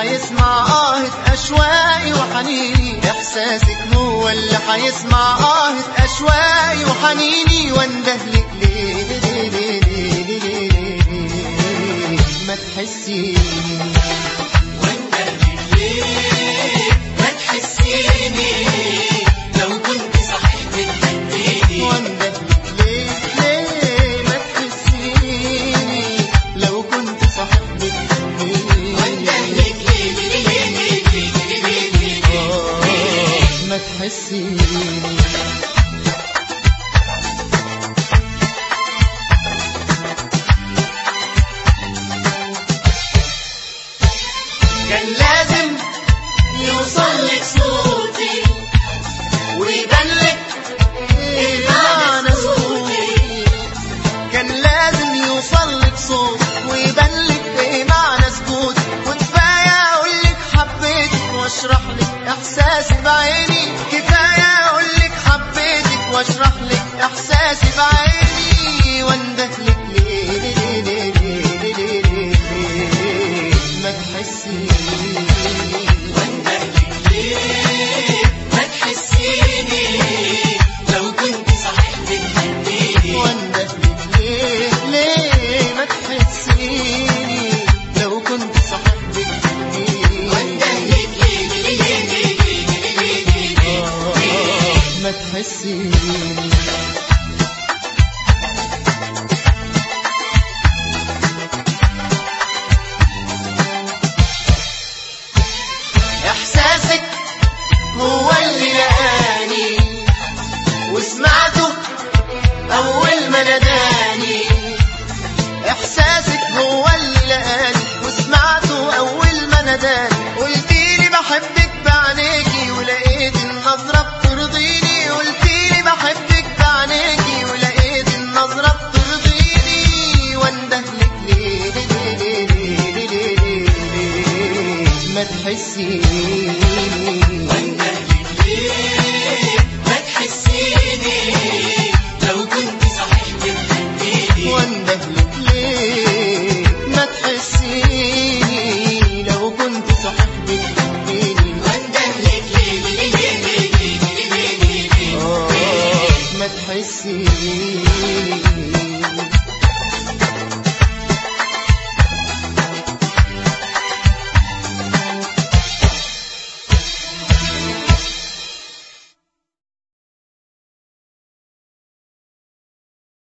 حيسمع آهة أشواقي وحنيني إحساسك هو اللي حيسمع آهة أشواقي وحنيني واندهلك ليه ليه ليه ليه ليه ليه ليه ما تحسيني واندهلك ليه ما تحسيني لو كنت صحيح بتحبيني واندهلك ليه ليه ما تحسيني لو كنت صاحب بتحبيني واندهلك ليه ليه ليه ليه ليه ليه ليه آه، ما تحسيني كان لازم يوصل لك صوتي ويبان لك إيه معنى صوتي كان لازم يوصل لك صوت ويبان لك ايه معنى سكوت وكفايه اقول لك حبيتك واشرح لك احساسي بعيني كفايه اقول لك حبيتك واشرح لك احساسي بعيني واندهلك ليه ليه ليه ليه ليه ليه ليه ليه ما تحسيني واندهلك ليه ما تحسيني لو كنت صحيح بتحبيني واندهلك ليه ليه ما تحسيني لو كنت صاحبك تحبيني واندهلك ليه ليه ليه ليه ليه ليه ليه آه، ما تحسيني احساسك هو اللي لقاني وسمعته اول ما ناداني احساسك هو اللي لقاني وسمعته اول ما ناداني قلتيلي بحبك بعينيكي ولقيت النظرة بترضيني قلتيلي بحبك بعينيكي ولقيت النظرة بترضيني واندهلك ليه ليه ليه ليه ليه ليه ليه ليه ما تحسيني واندهلك ليه ما تحسيني لو كنت صحيح بتحبيني واندهلك ليه ما تحسيني لو كنت صاحبك تحبيني واندهلك ليه ليه ليه ليه ليه ليه ليه ليه آه، ما تحسيني